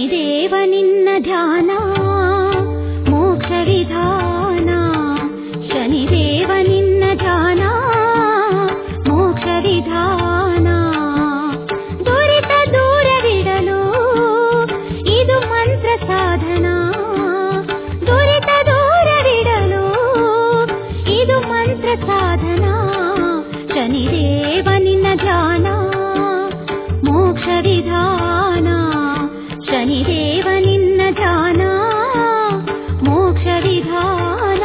ಶನಿದೇವ ನಿನ್ನ ಧ್ಯಾನ ಮೋಕ್ಷ ವಿಧಾನ ಶನಿದೇವ ನಿನ್ನ ಧ್ಯಾನ ಮೋಕ್ಷ ವಿಧಾನ ದುರಿತ ದೂರವಿಡಲು ಇದು ಮಂತ್ರ ಸಾಧನ ದುರಿತ ದೂರವಿಡಲು ಇದು ಮಂತ್ರ ಸಾಧನ ಶನಿದೇವ ನಿನ್ನ ಧ್ಯಾನ ಮೋಕ್ಷ ವಿಧಾನ ಶನಿದೇವ ನಿನ್ನ ಧ್ಯಾನ ಮೋಕ್ಷ ವಿಧಾನ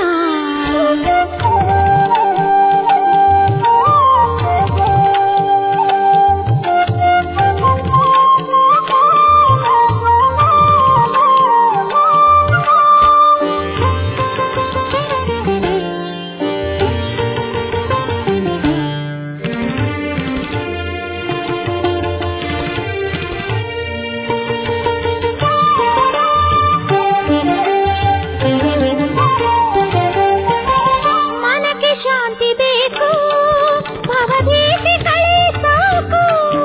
ಮನಕ್ಕೆ ಶಾಂತಿ ಬೇಕು ಭವಭೀತಿ ಕಳೆ ಸಾಕು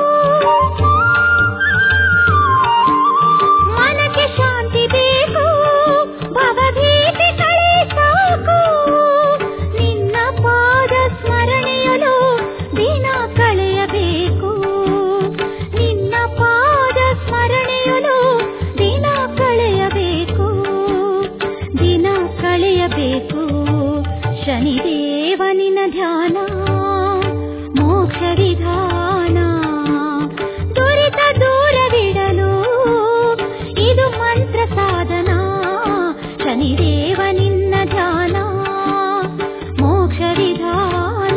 ಮನಕ್ಕೆ ಶಾಂತಿ ಬೇಕು ಭವಭೀತಿ ಕಳೆ ಸಾಕು ನಿನ್ನ ಪಾದ ಸ್ಮರಣೆಯಲು ದಿನ ಕಳೆಯಬೇಕು ನಿನ್ನ ಪಾದ ಸ್ಮರಣೆಯಲು ದಿನ ಕಳೆಯಬೇಕು ದಿನ ಕಳೆಯಬೇಕು ಶನಿದೇವನಿನ ಧ್ಯಾನ ಮೋಕ್ಷ ವಿಧಾನ ದುರಿತ ದೂರವಿಡಲು ಇದು ಮಂತ್ರ ಸಾಧನ ಶನಿದೇವ ನಿನ್ನ ಧ್ಯಾನ ಮೋಕ್ಷ ವಿಧಾನ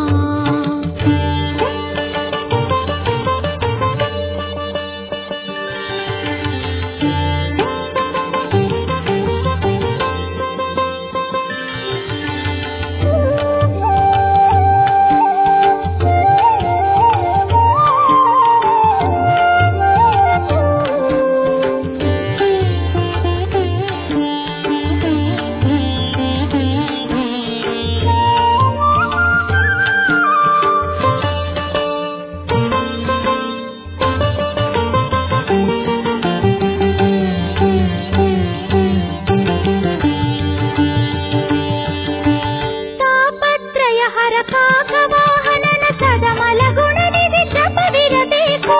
ತಾಪತ್ರಯ ಹರ ಕಾಕ ವಾಹನನ ಸದಮಲ ಗುಣನಿಧಿ ಜಪವಿರಬೇಕು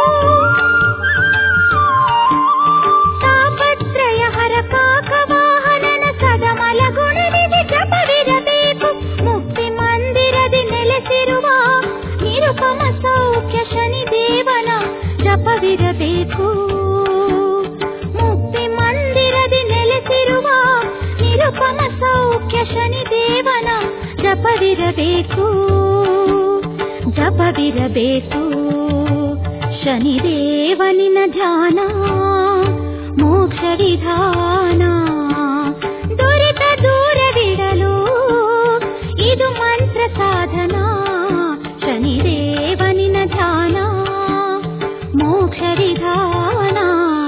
ತಾಪತ್ರಯ ಹರ ಕಾಕ ವಾಹನನ ಸದಮಲ ಗುಣನಿಧಿ ಜಪವಿರಬೇಕು ಮುಕ್ತಿ ಮಂದಿರದಿ ನೆಲೆಸಿರುವ ನಿರುಪಮ ಸೌಖ್ಯ ಶನಿದೇವನ ಜಪವಿರಬೇಕು ಮುಕ್ತಿ ಮಂದಿರದಿ ನೆಲೆಸಿರುವ ನಿರುಪಮ ಸೌಖ್ಯ ಶನಿದೇವನ ಜಪವಿರಬೇಕು ಜಪವಿರಬೇಕು ಶನಿದೇವನಿನ ಧ್ಯಾನ ಮೋಕ್ಷ ವಿಧಾನ ದುರಿತ ದೂರವಿಡಲು ಇದು ಮಂತ್ರ ಸಾಧನ ಶನಿದೇವನಿನ ಧ್ಯಾನ ಮೋಕ್ಷ ವಿಧಾನ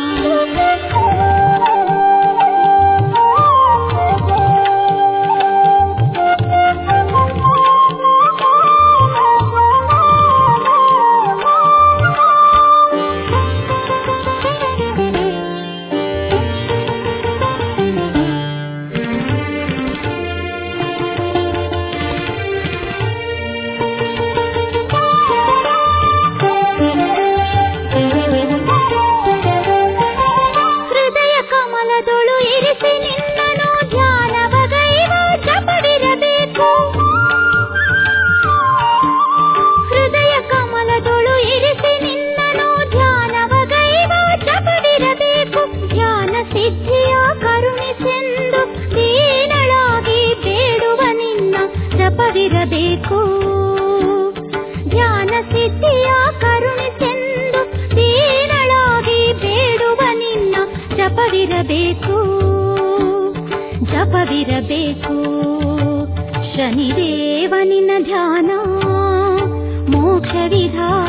ಹೃದಯ ಕಮಲದೊಳು ಇರಿಸಿ ನಿನ್ನನು ಧ್ಯಾನವಗೈವ ಜಪವಿರಬೇಕು ಹೃದಯ ಕಮಲದೊಳು ಇರಿಸಿ ನಿನ್ನನು ಧ್ಯಾನವಗೈವ ಜಪವಿರಬೇಕು ಧ್ಯಾನ ಸಿದ್ಧಿಯ ಕರುಣಿಸೆಂದು ದೀನಳಾಗಿ ಬೇಡುವ ನಿನ್ನ ಜಪವಿರಬೇಕು ಧ್ಯಾನ ಸಿದ್ಧಿಯ ಕರುಣಿಸೆಂದು ದೀನಳಾಗಿ ಬೇಡುವ ನಿನ್ನ ಜಪವಿರಬೇಕು ಜಪವಿರಬೇಕು ಶನಿದೇವನಿನ ಧ್ಯಾನ ಮೋಕ್ಷ ವಿಧಾನ